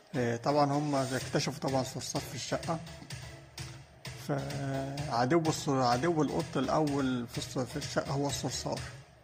آه، طبعا هم اكتشفوا طبعا صرصار في الشقة فعدو الص- عدو القط الأول في الص- في الشقة هو الصرصار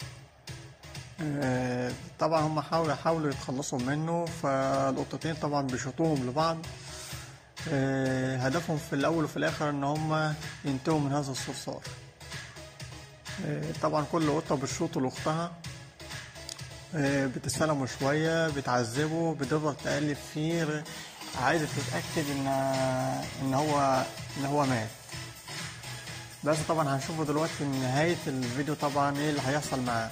آه، طبعا هم حاولوا حاولوا يتخلصوا منه فالقطتين طبعا بيشوطوهم لبعض آه، هدفهم في الأول وفي الآخر إن هم ينتهوا من هذا الصرصار آه، طبعا كل قطة بتشوط لأختها آه، بتستلمه شوية بتعذبه بتفضل تقلب فيه ر- عايزة تتأكد إن إن هو إن هو مات بس طبعا هنشوفه دلوقتي في نهاية الفيديو طبعا إيه اللي هيحصل معاه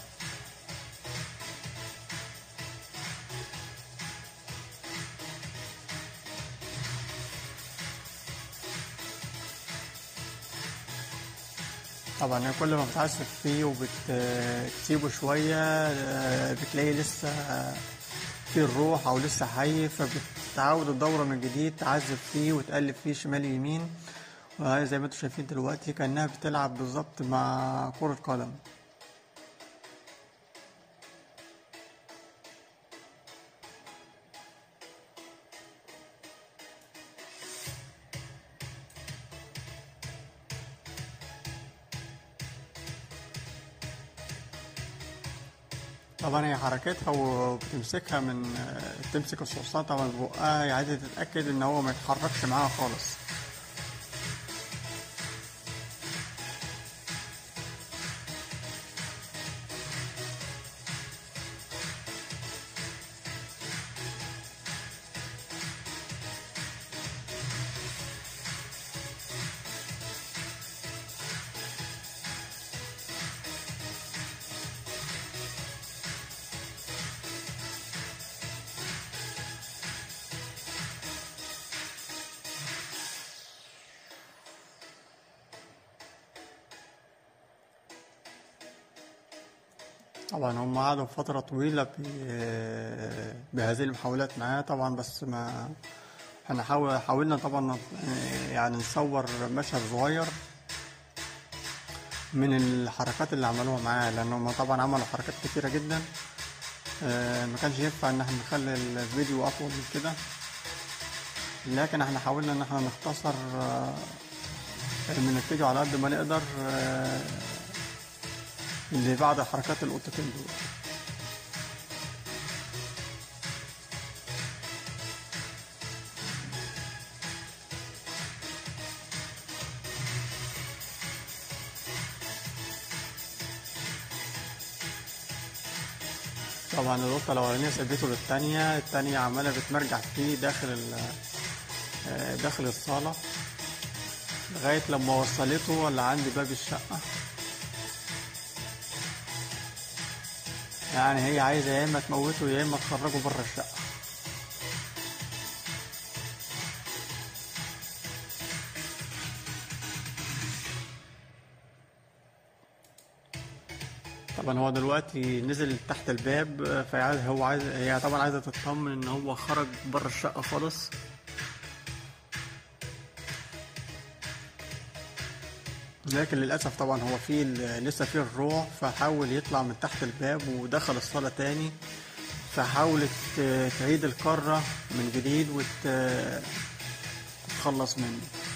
طبعا هي كل ما بتعذب فيه وبتسيبه شوية آه، بتلاقي لسه فيه الروح أو لسه حي فبتعاود الدورة من جديد تعذب فيه وتقلب فيه شمال يمين وهي زي ما انتم شايفين دلوقتي كأنها بتلعب بالظبط مع كرة قدم طبعا هي حركتها وبتمسكها من تمسك الصرصار طبعا بقها هي عايزة تتأكد إن هو ما يتحركش معاها خالص طبعا هم قعدوا فترة طويلة ب- بهذه المحاولات معاه طبعا بس ما احنا حاول حاولنا طبعا يعني نصور مشهد صغير من الحركات اللي عملوها معاه لأن هم طبعا عملوا حركات كتيرة جدا آه، ما كانش ينفع ان احنا نخلي الفيديو اطول من كده لكن احنا حاولنا ان احنا نختصر آه، من الفيديو على قد ما نقدر آه، اللي بعد حركات القطتين دول طبعا القطة الأولانية سابته للتانية التانية عمالة بتمرجع فيه داخل ال آه، داخل الصالة لغاية لما وصلته لعند باب الشقة يعني هي عايزة يا إما تموته يا إما تخرجه بره الشقة طبعا هو دلوقتي نزل تحت الباب فعايز هو عايز هي طبعا عايزة تطمن إن هو خرج بره الشقة خالص لكن للأسف طبعا هو في ال- لسه فيه الروح فحاول يطلع من تحت الباب ودخل الصالة تاني فحاولت ت- تعيد الكرة من جديد وتتخلص منه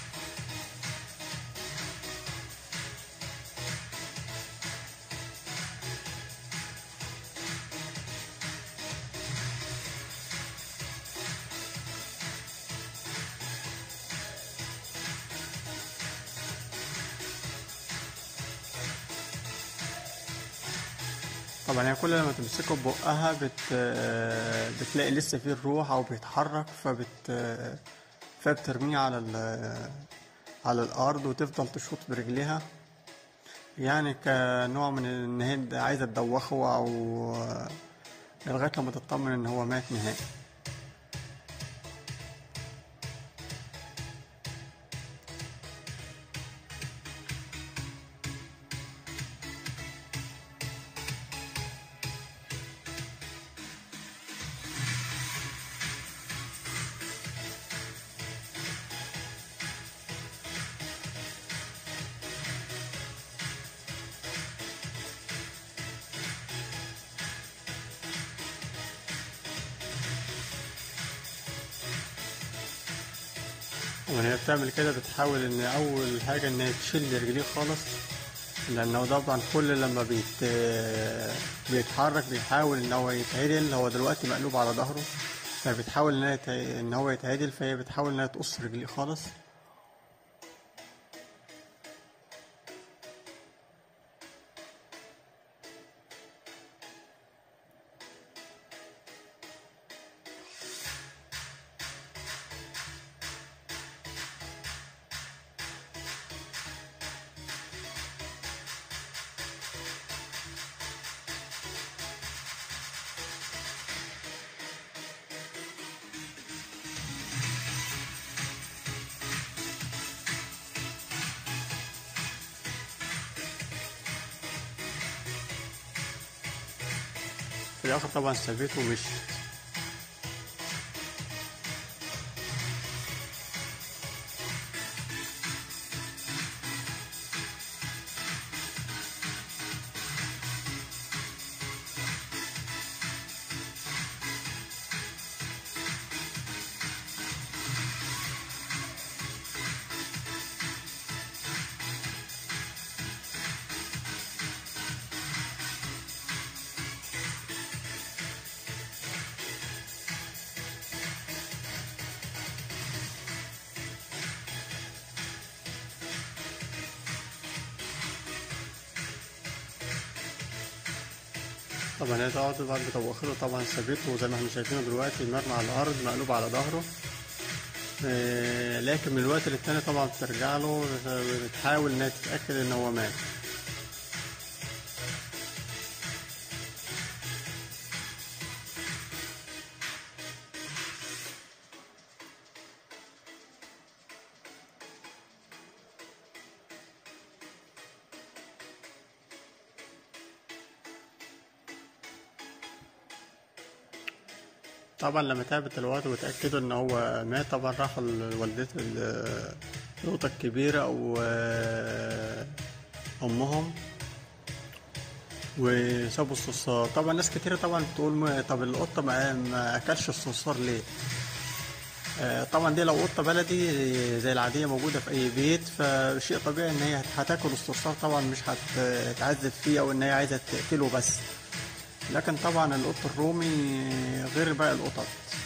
طبعا هي كل لما تمسكه ببقها بت... بتلاقي لسه فيه الروح او بيتحرك فبت فبترميه على ال... على الارض وتفضل تشوط برجليها يعني كنوع من ان هي عايزه تدوخه او لغايه لما تطمن ان هو مات نهائي وهي بتعمل كده بتحاول ان اول حاجة ان هي تشيل رجليه خالص لانه طبعا كل لما بيت بيتحرك بيحاول ان هو يتعدل هو دلوقتي مقلوب على ظهره فبتحاول ان هي ت- ان هو يتعدل فهي بتحاول انها تقص رجليه خالص في الاخر طبعا سابته ومشيت طبعا هي تقعد بعد بتوخره طبعا سابته زي ما احنا شايفينه دلوقتي مرمى على الارض مقلوب على ظهره آه، لكن من الوقت للتاني طبعا بترجع له بتحاول انها تتاكد ان هو مات طبعا لما تعبت الوقت وتأكدوا ان هو مات طبعا راحوا لوالدة ال- القطة الكبيرة او آه، امهم وسابوا الصرصار طبعا ناس كتيرة طبعا بتقول ما- طب القطة ما, ما اكلش الصرصار ليه آه، طبعا دي لو قطة بلدي زي العادية موجودة في أي بيت فشيء طبيعي إن هي هتاكل الصرصار طبعا مش هتعذب فيه أو إن هي عايزة تقتله بس لكن طبعا القط الرومي غير باقي القطط